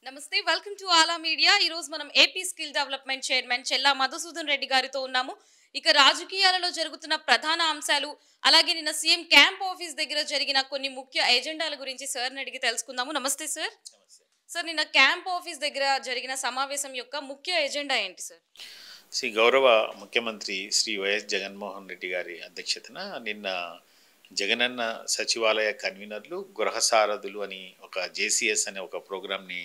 నమస్తే welcome to ఆలా media ఈ రోజు మనం AP skill development chairman Chella Madhusudan Reddy గారితో ఉన్నాము ఇక రాజకీయాలలో జరుగుతున్న ప్రధాన అంశాలు అలాగే నిన్న సీఎం క్యాంప్ ఆఫీస్ దగ్గర జరిగిన కొన్ని ముఖ్య ఎజెండాల గురించి సార్ని అడిగి తెలుసుకుందాము నమస్తే సార్ సార్ నిన్న క్యాంప్ ఆఫీస్ దగ్గర జరిగిన సమావేశం యొక్క ముఖ్య ఎజెండా ఏంటి సార్ శ్రీ గౌరవ ముఖ్యమంత్రి శ్రీ వైఎస్ జగన్మోహన్ రెడ్డి గారి అధ్యక్షతన నిన్న జగనన్న సచివాలయ కన్వీనర్లు గృహ సారథులు అని ఒక జేసీఎస్ అనే ఒక ప్రోగ్రామ్ని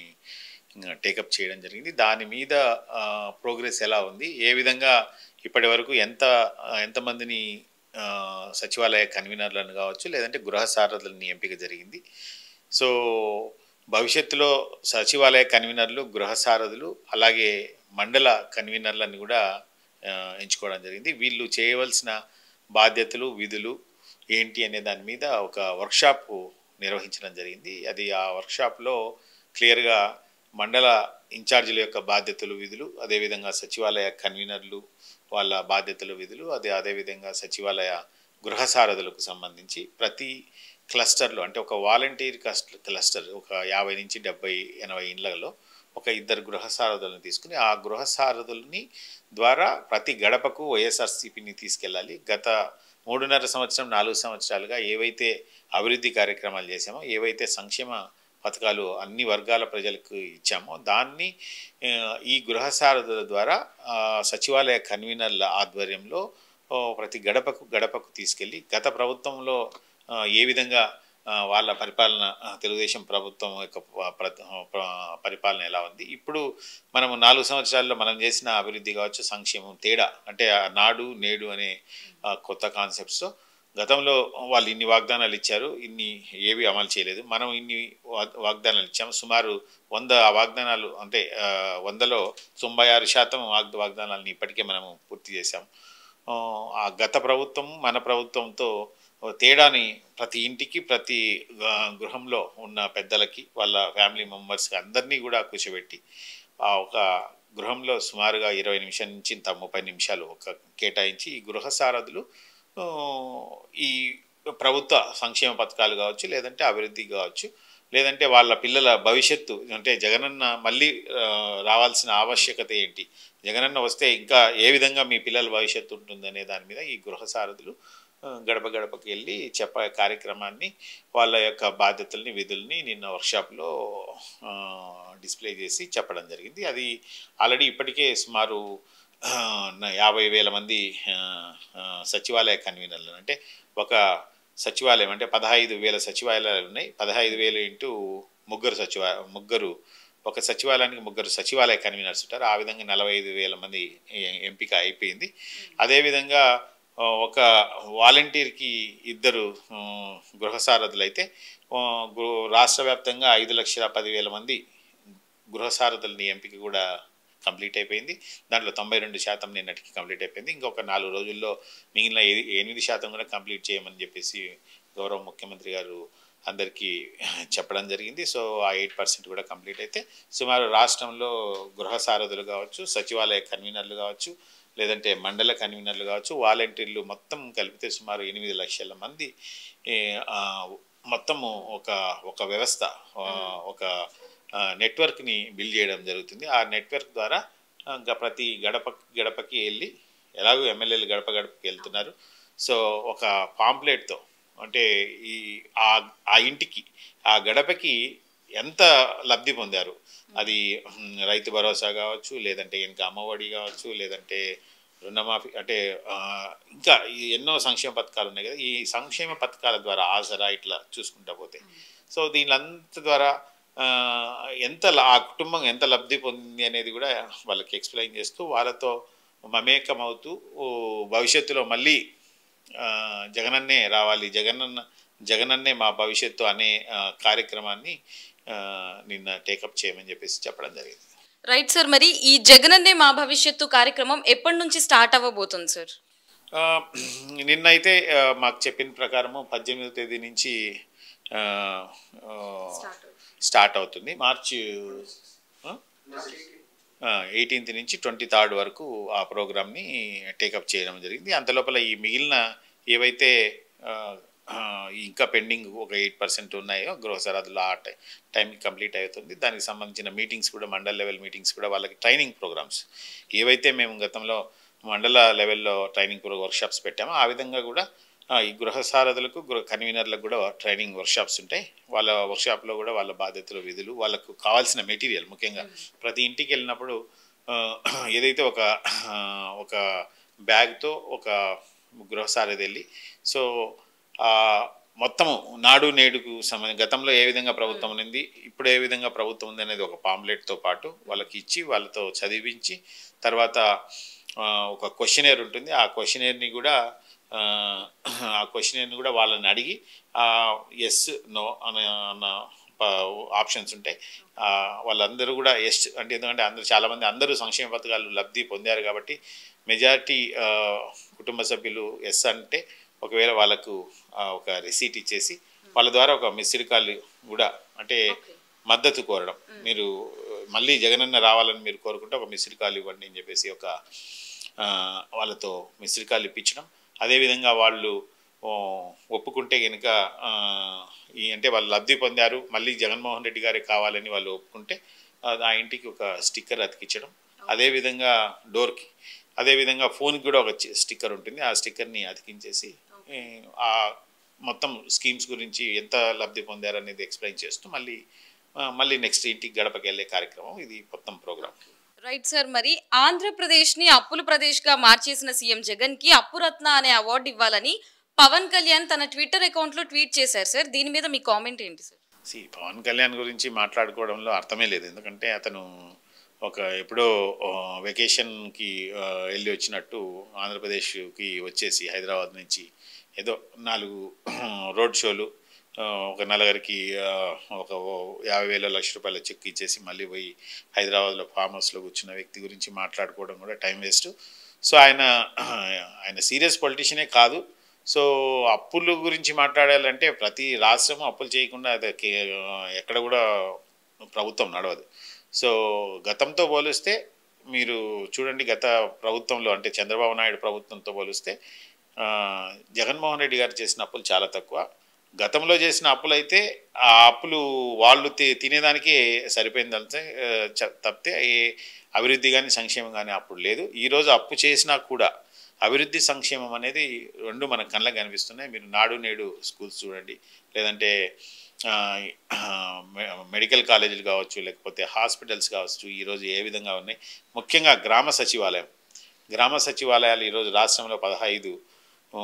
టేకప్ చేయడం జరిగింది దాని మీద ప్రోగ్రెస్ ఎలా ఉంది ఏ విధంగా ఇప్పటి వరకు ఎంత ఆ, ఎంతమందిని ఆ, సచివాలయ కన్వీనర్లను కావచ్చు లేదంటే గృహ సారథులని ఎంపిక జరిగింది సో భవిష్యత్తులో సచివాలయ కన్వీనర్లు గృహ సారథులు అలాగే మండల కన్వీనర్లను కూడా ఆ, ఎంచుకోవడం జరిగింది వీళ్ళు చేయవలసిన బాధ్యతలు విధులు ఏంటి అనే దాని మీద ఒక వర్క్షాప్ నిర్వహించడం జరిగింది అది ఆ వర్క్షాప్లో క్లియర్గా మండల ఇన్ఛార్జీల యొక్క బాధ్యతలు విధులు అదేవిధంగా సచివాలయ కన్వీనర్లు వాళ్ళ బాధ్యతలు విధులు అదే అదేవిధంగా సచివాలయ గృహ సారథులకు సంబంధించి ప్రతి క్లస్టర్లో అంటే ఒక వాలంటీర్ కస్ట్ క్లస్టర్ ఒక యాభై నుంచి డెబ్బై ఎనభై ఇండ్లలో ఒక ఇద్దరు గృహ సారథులను తీసుకుని ఆ గృహ సారథుల్ని ద్వారా ప్రతి గడపకు వైఎస్ఆర్సీపీని తీసుకెళ్ళాలి గత మూడున్నర సంవత్సరం నాలుగు సంవత్సరాలుగా ఏవైతే అభివృద్ధి కార్యక్రమాలు చేశామో ఏవైతే సంక్షేమ పథకాలు అన్ని వర్గాల ప్రజలకు ఇచ్చామో దాన్ని ఆ, ఈ గృహ సారథుల ద్వారా ఆ, సచివాలయ కన్వీనర్ల ఆధ్వర్యంలో ఓ, ప్రతి గడపకు గడపకు తీసుకెళ్ళి గత ప్రభుత్వంలో ఆ, ఏ విధంగా ఆ, వాళ్ళ పరిపాలన ఆ, తెలుగుదేశం ప్రభుత్వం యొక్క ప- ప్ర- ప్ర- పరిపాలన ఎలా ఉంది ఇప్పుడు మనము నాలుగు సంవత్సరాల్లో మనం చేసిన అభివృద్ధి కావచ్చు సంక్షేమం తేడా అంటే ఆ నాడు నేడు అనే ఆ, కొత్త కాన్సెప్ట్స్తో గతంలో వాళ్ళు ఇన్ని వాగ్దానాలు ఇచ్చారు ఇన్ని ఏవి అమలు చేయలేదు మనం ఇన్ని వాగ్- వాగ్దానాలు ఇచ్చాము సుమారు వంద వాగ్దానాలు అంటే ఆ, వందలో తొంభై ఆరు శాతం వాగ్ వాగ్దానాలని ఇప్పటికే మనము పూర్తి చేశాం ఆ, ఆ గత ప్రభుత్వం మన ప్రభుత్వంతో తేడాని ప్రతి ఇంటికి ప్రతి ఆ, గృహంలో ఉన్న పెద్దలకి వాళ్ళ ఫ్యామిలీ మెంబర్స్కి అందరినీ కూడా కూర్చోబెట్టి ఆ ఒక గృహంలో సుమారుగా ఇరవై నిమిషాల నుంచి ఇంత ముప్పై నిమిషాలు ఒక కేటాయించి ఈ గృహ సారథులు ఆ, ఈ ప్రభుత్వ సంక్షేమ పథకాలు కావచ్చు లేదంటే అభివృద్ధి కావచ్చు లేదంటే వాళ్ళ పిల్లల భవిష్యత్తు అంటే జగనన్న మళ్ళీ ఆ, రావాల్సిన ఆవశ్యకత ఏంటి జగనన్న వస్తే ఇంకా ఏ విధంగా మీ పిల్లల భవిష్యత్తు ఉంటుందనే దాని మీద ఈ గృహ సారథులు ఆ, గడప గడపకి వెళ్ళి చెప్పే కార్యక్రమాన్ని వాళ్ళ యొక్క బాధ్యతల్ని విధుల్ని నిన్న వర్క్షాప్లో ఆ, డిస్ప్లే చేసి చెప్పడం జరిగింది అది ఆల్రెడీ ఇప్పటికే సుమారు ఆ, న- యాభై వేల మంది ఆ, ఆ, సచివాలయ కన్వీనర్లు అంటే ఒక సచివాలయం అంటే పదహైదు వేల సచివాలయాలు ఉన్నాయి పదహైదు వేలు ఇంటూ ముగ్గురు సచివా ముగ్గురు ఒక సచివాలయానికి ముగ్గురు సచివాలయ కన్వీనర్స్ ఉంటారు ఆ విధంగా నలభై ఐదు వేల మంది ఎ- ఎంపిక అయిపోయింది అదేవిధంగా ఆ, ఒక వాలంటీర్కి ఇద్దరు ఆ, గృహ సారథులు అయితే ఆ, గృ- రాష్ట్ర వ్యాప్తంగా ఐదు లక్షల పదివేల మంది గృహ సారథులని ఎంపిక కూడా కంప్లీట్ అయిపోయింది దాంట్లో తొంభై రెండు శాతం నిన్నటికి కంప్లీట్ అయిపోయింది ఇంకొక నాలుగు రోజుల్లో మిగిలిన ఎ- ఎనిమిది శాతం కూడా కంప్లీట్ చేయమని చెప్పేసి గౌరవ ముఖ్యమంత్రి గారు అందరికీ చెప్పడం జరిగింది సో ఆ ఎయిట్ పర్సెంట్ కూడా కంప్లీట్ అయితే సుమారు రాష్ట్రంలో గృహ సారథులు కావచ్చు సచివాలయ కన్వీనర్లు కావచ్చు లేదంటే మండల కన్వీనర్లు కావచ్చు వాలంటీర్లు మొత్తం కలిపితే సుమారు ఎనిమిది లక్షల మంది ఏ, ఆ, మొత్తము ఒక ఒక వ్యవస్థ ఆ, ఒక ఆ, నెట్వర్క్ని బిల్డ్ చేయడం జరుగుతుంది ఆ నెట్వర్క్ ద్వారా ఆ, ఇంకా ప్రతి గడప గడపకి వెళ్ళి ఎలాగో ఎమ్మెల్యేలు గడప గడపకి వెళ్తున్నారు సో ఒక పాంప్లెట్తో అంటే ఈ ఆ ఆ ఇంటికి ఆ గడపకి ఎంత లబ్ధి పొందారు అది మ్, రైతు భరోసా కావచ్చు లేదంటే ఇంకా అమ్మఒడి కావచ్చు లేదంటే రుణమాఫీ అంటే ఆ, ఇంకా ఈ ఎన్నో సంక్షేమ పథకాలు ఉన్నాయి కదా ఈ సంక్షేమ పథకాల ద్వారా ఆసరా ఇట్లా చూసుకుంటా పోతే సో దీనిలంత ద్వారా ఆ, ఎంత లా- ఆ కుటుంబం ఎంత లబ్ధి పొందింది అనేది కూడా వాళ్ళకి ఎక్స్ప్లెయిన్ చేస్తూ వాళ్ళతో మమేకం అవుతూ ఓ, భవిష్యత్తులో మళ్ళీ ఆ, జగనన్నే రావాలి జగనన్న జగనన్నే మా భవిష్యత్తు అనే ఆ, కార్యక్రమాన్ని ఆ, నిన్న టేకప్ చేయమని చెప్పేసి చెప్పడం జరిగింది రైట్ సార్ మరి ఈ జగనన్నే మా భవిష్యత్తు కార్యక్రమం ఎప్పటి నుంచి స్టార్ట్ అవ్వబోతుంది సార్ ఆ, నిన్నైతే ఆ, మాకు చెప్పిన ప్రకారము పద్దెనిమిదో తేదీ నుంచి ఆ, ఆ, స్టార్ట్ అవుతుంది మార్చి ఎయిటీన్త్ నుంచి ట్వంటీ థర్డ్ వరకు ఆ ప్రోగ్రామ్ని టేకప్ చేయడం జరిగింది అంతలోపల ఈ మిగిలిన ఏవైతే ఆ, ఆ, ఇంకా పెండింగ్ ఒక ఎయిట్ పర్సెంట్ ఉన్నాయో గృహ సరహద్దులు ఆ టై టైంకి కంప్లీట్ అవుతుంది దానికి సంబంధించిన మీటింగ్స్ కూడా మండల లెవెల్ మీటింగ్స్ కూడా వాళ్ళకి ట్రైనింగ్ ప్రోగ్రామ్స్ ఏవైతే మేము గతంలో మండల లెవెల్లో ట్రైనింగ్ వర్క్షాప్స్ పెట్టామో ఆ విధంగా కూడా ఆ, ఈ గృహ సారథులకు గృహ కన్వీనర్లకు కూడా ట్రైనింగ్ వర్క్షాప్స్ ఉంటాయి వాళ్ళ వర్క్షాప్లో కూడా వాళ్ళ బాధ్యతలు విధులు వాళ్ళకు కావాల్సిన మెటీరియల్ ముఖ్యంగా ప్రతి ఇంటికి వెళ్ళినప్పుడు ఆ, ఏదైతే ఒక ఆ, ఒక బ్యాగ్తో ఒక గృహ సారథి వెళ్ళి సో ఆ, మొత్తము నాడు నేడుకు సంబంధించి గతంలో ఏ విధంగా ప్రభుత్వం ఉంది ఇప్పుడు ఏ విధంగా ప్రభుత్వం ఉంది అనేది ఒక పాంప్లెట్తో పాటు వాళ్ళకి ఇచ్చి వాళ్ళతో చదివించి తర్వాత ఆ, ఒక క్వశ్చనేర్ ఉంటుంది ఆ క్వశ్చనేర్ని కూడా ఆ, ఆ క్వశ్చనేర్ని కూడా వాళ్ళని అడిగి ఎస్ నో అన్న అన్న ఆప్షన్స్ ఉంటాయి ఆ, వాళ్ళందరూ కూడా ఎస్ అంటే ఎందుకంటే అందరూ చాలామంది అందరూ సంక్షేమ పథకాలు లబ్ధి పొందారు కాబట్టి మెజారిటీ కుటుంబ సభ్యులు ఎస్ అంటే ఒకవేళ వాళ్ళకు ఆ, ఒక రిసీట్ ఇచ్చేసి వాళ్ళ ద్వారా ఒక మిస్డ్ కాల్ కూడా అంటే మద్దతు కోరడం మీరు మళ్ళీ జగనన్న రావాలని మీరు కోరుకుంటే ఒక మిస్డ్ కాల్ ఇవ్వండి అని చెప్పేసి ఒక ఆ, వాళ్ళతో మిస్డ్ కాల్ ఇప్పించడం అదేవిధంగా వాళ్ళు ఓ, ఒప్పుకుంటే కనుక ఆ, ఈ అంటే వాళ్ళు లబ్ధి పొందారు మళ్ళీ జగన్మోహన్ రెడ్డి గారే కావాలని వాళ్ళు ఒప్పుకుంటే ఆ ఆ ఇంటికి ఒక స్టిక్కర్ అతికించడం అదేవిధంగా డోర్కి అదేవిధంగా ఫోన్కి కూడా ఒక చి- స్టిక్కర్ ఉంటుంది ఆ స్టిక్కర్ని అతికించేసి ఈ, ఆ మొత్తం స్కీమ్స్ గురించి ఎంత లబ్ధి పొందారు అనేది ఎక్స్ప్లెయిన్ చేస్తూ మళ్ళీ ఆ, మళ్ళీ నెక్స్ట్ ఇంటికి గడపకి వెళ్ళే కార్యక్రమం ఇది మొత్తం ప్రోగ్రామ్ రైట్ సార్ మరి ఆంధ్రప్రదేశ్ ని అప్పుల ప్రదేశ్ గా మార్చేసిన సీఎం జగన్ కి అప్పురత్న అనే అవార్డు ఇవ్వాలని పవన్ కళ్యాణ్ తన ట్విట్టర్ అకౌంట్ లో ట్వీట్ చేశారు సార్ దీని మీద మీ కామెంట్ ఏంటి సార్ సి పవన్ కళ్యాణ్ గురించి మాట్లాడుకోవడంలో అర్థమే లేదు ఎందుకంటే అతను ఒక ఎప్పుడో ఆ, వెకేషన్కి ఆ, వెళ్ళి వచ్చినట్టు ఆంధ్రప్రదేశ్కి వచ్చేసి హైదరాబాద్ నుంచి ఏదో నాలుగు రోడ్ షోలు ఆ, ఒక నలుగురికి ఆ, ఒక ఓ యాభై వేల లక్ష రూపాయల చెక్ ఇచ్చేసి మళ్ళీ పోయి హైదరాబాద్లో ఫామ్ హౌస్లో కూర్చున్న వ్యక్తి గురించి మాట్లాడుకోవడం కూడా టైం వేస్ట్ సో ఆయన ఆయన సీరియస్ పొలిటీషియనే కాదు సో అప్పుల గురించి మాట్లాడాలంటే ప్రతి రాష్ట్రం అప్పులు చేయకుండా అది కే- ఎక్కడ కూడా ప్రభుత్వం నడవదు సో గతంతో పోలిస్తే మీరు చూడండి గత ప్రభుత్వంలో అంటే చంద్రబాబు నాయుడు ప్రభుత్వంతో పోలిస్తే ఆ, జగన్మోహన్ రెడ్డి గారు చేసిన అప్పులు చాలా తక్కువ గతంలో చేసిన అప్పులు అయితే ఆ అప్పులు వాళ్ళు తి- తినేదానికే సరిపోయిందంటే ఆ, చ- తప్పితే ఏ అభివృద్ధి కానీ సంక్షేమం కానీ అప్పుడు లేదు ఈరోజు అప్పు చేసినా కూడా అభివృద్ధి సంక్షేమం అనేది రెండు మన కళ్ళకు కనిపిస్తున్నాయి మీరు నాడు నేడు స్కూల్స్ చూడండి లేదంటే ఆ, మె- మెడికల్ కాలేజీలు కావచ్చు లేకపోతే హాస్పిటల్స్ కావచ్చు ఈరోజు ఏ విధంగా ఉన్నాయి ముఖ్యంగా గ్రామ సచివాలయం గ్రామ సచివాలయాలు ఈరోజు రాష్ట్రంలో పదహైదు ఆ,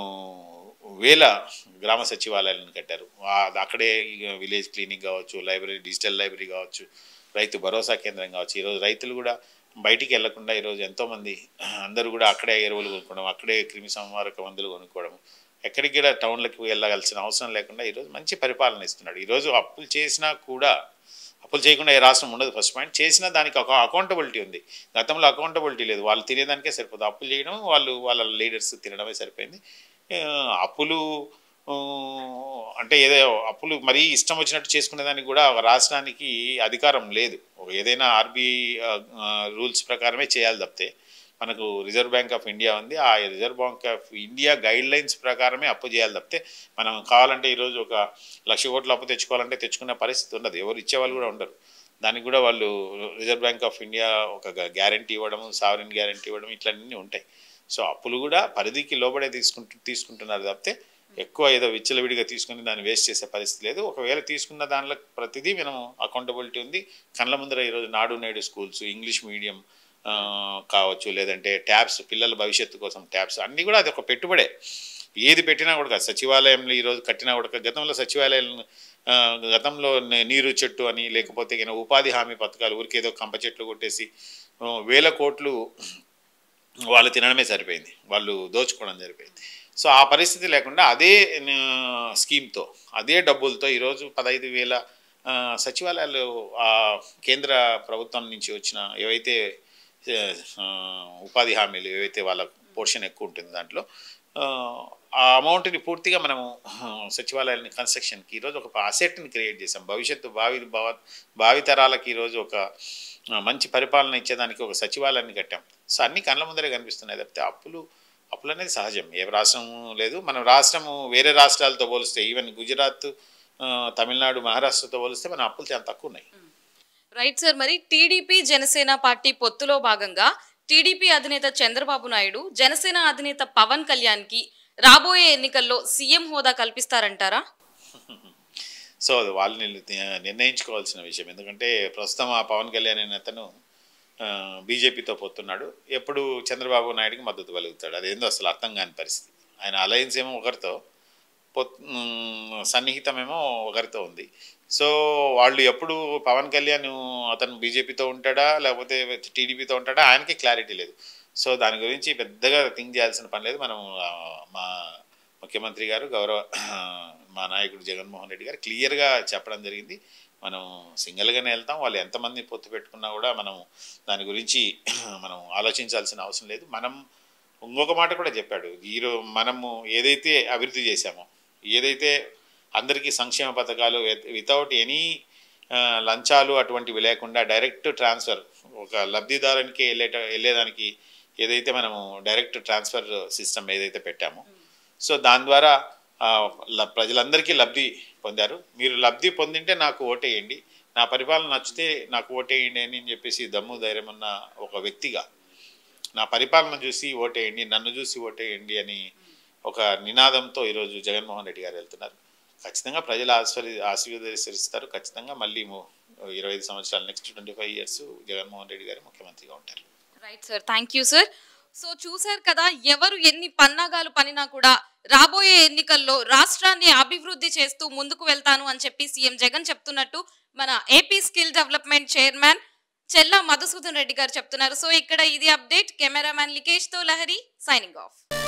వేల గ్రామ సచివాలయాలను కట్టారు ఆ- అక్కడే ఇక విలేజ్ క్లినిక్ కావచ్చు లైబ్రరీ డిజిటల్ లైబ్రరీ కావచ్చు రైతు భరోసా కేంద్రం కావచ్చు ఈరోజు రైతులు కూడా బయటికి వెళ్లకుండా ఈరోజు ఎంతోమంది అందరూ కూడా అక్కడే ఎరువులు కొనుక్కోవడం అక్కడే క్రిమి సంహారక మందులు కొనుక్కోవడం ఎక్కడికి కూడా టౌన్లకు వెళ్ళగలసిన అవసరం లేకుండా ఈరోజు మంచి పరిపాలన ఇస్తున్నాడు ఈరోజు అప్పులు చేసినా కూడా అప్పులు చేయకుండా ఏ రాష్ట్రం ఉండదు ఫస్ట్ పాయింట్ చేసినా దానికి ఒక అకౌంటబిలిటీ ఉంది గతంలో అకౌంటబిలిటీ లేదు వాళ్ళు తినేదానికే సరిపోతుంది అప్పులు చేయడం వాళ్ళు వాళ్ళ లీడర్స్ తినడమే సరిపోయింది ఆ, అప్పులు ఆ, అంటే ఏదో అప్పులు మరీ ఇష్టం వచ్చినట్టు చేసుకునే దానికి కూడా ఒక రాష్ట్రానికి అధికారం లేదు ఒక ఏదైనా ఆర్బీఐ రూల్స్ ప్రకారమే చేయాలి తప్పితే మనకు రిజర్వ్ బ్యాంక్ ఆఫ్ ఇండియా ఉంది ఆ reserve bank of India guidelines ప్రకారమే అప్పు చేయాలి తప్పితే మనం కావాలంటే ఈరోజు ఒక లక్ష కోట్ల అప్పు తెచ్చుకోవాలంటే తెచ్చుకునే పరిస్థితి ఉండదు ఎవరు ఇచ్చేవాళ్ళు కూడా ఉండరు దానికి కూడా వాళ్ళు రిజర్వ్ బ్యాంక్ ఆఫ్ ఇండియా ఒక గ్యారంటీ ఇవ్వడం సావరిన్ గ్యారంటీ ఇవ్వడం ఇట్లన్నీ ఉంటాయి సో అప్పులు కూడా పరిధికి లోబడే తీసుకుంటు తీసుకుంటున్నారు తప్పితే ఎక్కువ ఏదో విచ్చలవిడిగా తీసుకుని దాన్ని వేస్ట్ చేసే పరిస్థితి లేదు ఒకవేళ తీసుకున్న దానిలో ప్రతిదీ మనం అకౌంటబిలిటీ ఉంది కళ్ళ ముందర ఈరోజు నాడు నేడు స్కూల్స్ ఇంగ్లీష్ మీడియం ఆ, కావచ్చు లేదంటే ట్యాబ్స్ పిల్లల భవిష్యత్తు కోసం ట్యాబ్స్ అన్నీ కూడా అది ఒక పెట్టుబడే ఏది పెట్టినా కూడా కాదు. సచివాలయంలో ఈరోజు కట్టినా కూడా కాదు. గతంలో సచివాలయాలను ఆ, గతంలో నే- నీరు చెట్టు అని లేకపోతే గిన ఉపాధి హామీ పథకాలు ఊరికేదో ఏదో కంప చెట్లు కొట్టేసి ఆ, వేల కోట్లు వాళ్ళు తినడమే సరిపోయింది వాళ్ళు దోచుకోవడం సరిపోయింది సో ఆ పరిస్థితి లేకుండా అదే ఆ, స్కీమ్తో అదే డబ్బులతో ఈరోజు పదహైదు వేల ఆ, సచివాలయాలు ఆ కేంద్ర ప్రభుత్వం నుంచి వచ్చిన ఏవైతే ఆ, ఉపాధి హామీలు ఏవైతే వాళ్ళ పోర్షన్ ఎక్కువ ఉంటుంది దాంట్లో ఆ, ఆ అమౌంట్ని పూర్తిగా మనము ఆ, సచివాలయాన్ని కన్స్ట్రక్షన్కి ఈరోజు ఒక అసెట్ని క్రియేట్ చేసాం భవిష్యత్తు భావి భావ భావితరాలకి ఈరోజు ఒక ఆ, మంచి పరిపాలన ఇచ్చేదానికి ఒక సచివాలయాన్ని కట్టాం సో అన్ని కళ్ళ ముందరే కనిపిస్తున్నాయి తప్పితే అప్పులు అప్పులు అనేది సహజం ఏ రాష్ట్రం లేదు మనం రాష్ట్రము వేరే రాష్ట్రాలతో పోలిస్తే ఈవెన్ గుజరాత్ ఆ, తమిళనాడు మహారాష్ట్రతో పోలిస్తే మన అప్పులు చాలా తక్కువ ఉన్నాయి రైట్ సార్ మరి టీడీపీ జనసేన పార్టీ పొత్తులో భాగంగా టీడీపీ అధినేత చంద్రబాబు నాయుడు జనసేన అధినేత పవన్ కళ్యాణ్ కి రాబోయే ఎన్నికల్లో సీఎం హోదా కల్పిస్తారంటారా సో అది వాళ్ళు నిర్- నిర్ణయించుకోవాల్సిన విషయం ఎందుకంటే ప్రస్తుతం ఆ పవన్ కళ్యాణ్ అనే అతను బీజేపీతో పోతున్నాడు ఎప్పుడు చంద్రబాబు నాయుడుకి మద్దతు పలుకుతాడు అదేందో అసలు అర్థం కాని పరిస్థితి ఆయన అలయన్స్ ఏమో ఒకరితో పొత్ మ్, సన్నిహితమేమో ఒకరితో ఉంది సో వాళ్ళు ఎప్పుడు పవన్ కళ్యాణ్ అతను బీజేపీతో ఉంటాడా లేకపోతే టీడీపీతో ఉంటాడా ఆయనకి క్లారిటీ లేదు సో దాని గురించి పెద్దగా థింక్ చేయాల్సిన పని లేదు మనం ఆ, మా ముఖ్యమంత్రి గారు గౌరవ మా నాయకుడు జగన్మోహన్ రెడ్డి గారు క్లియర్గా చెప్పడం జరిగింది మనం సింగిల్గానే వెళ్తాం వాళ్ళు ఎంతమంది పొత్తు పెట్టుకున్నా కూడా మనం దాని గురించి మనం ఆలోచించాల్సిన అవసరం లేదు మనం ఇంకొక మాట కూడా చెప్పాడు ఈరో మనము ఏదైతే అభివృద్ధి చేశామో ఏదైతే అందరికీ సంక్షేమ పథకాలు వితౌట్ ఎనీ లంచాలు అటువంటివి లేకుండా డైరెక్ట్ ట్రాన్స్ఫర్ ఒక లబ్ధిదారునికి వెళ్ళేట వెళ్ళేదానికి ఏదైతే మనము డైరెక్ట్ ట్రాన్స్ఫర్ సిస్టమ్ ఏదైతే పెట్టామో సో దాని ద్వారా ఆ, ల- ప్రజలందరికీ లబ్ధి పొందారు మీరు లబ్ధి పొందింటే నాకు ఓటేయండి నా పరిపాలన నచ్చితే నాకు ఓటేయండి అని చెప్పేసి దమ్ము ధైర్యం ఉన్న ఒక వ్యక్తిగా నా పరిపాలన చూసి ఓటేయండి నన్ను చూసి ఓటేయండి అని ఒక నినాదంతో ఈరోజు జగన్మోహన్ రెడ్డి గారు వెళ్తున్నారు ఖచ్చితంగా ప్రజలు ఆశీర్వది ఆశీర్వదిస్తారు ఖచ్చితంగా మళ్ళీ ము- ఇరవై ఐదు సంవత్సరాలు next twenty five years Jaganmohan Reddy గారు ముఖ్యమంత్రిగా ఉంటారు right sir thank you sir so చూశారు కదా ఎవరు ఎన్ని పన్నాగాలు పనినా కూడా రాబోయే ఎన్నికల్లో రాష్ట్రాన్ని అభివృద్ధి చేస్తూ ముందుకు వెళ్తాను అని చెప్పి సీఎం జగన్ చెప్తున్నట్టు మన AP skill development chairman Chella Madhusudan Reddy గారు చెప్తున్నారు సో ఇక్కడ ఇది అప్డేట్ కెమెరామ్యాన్ లికేష్ తో లహరి సైనింగ్ ఆఫ్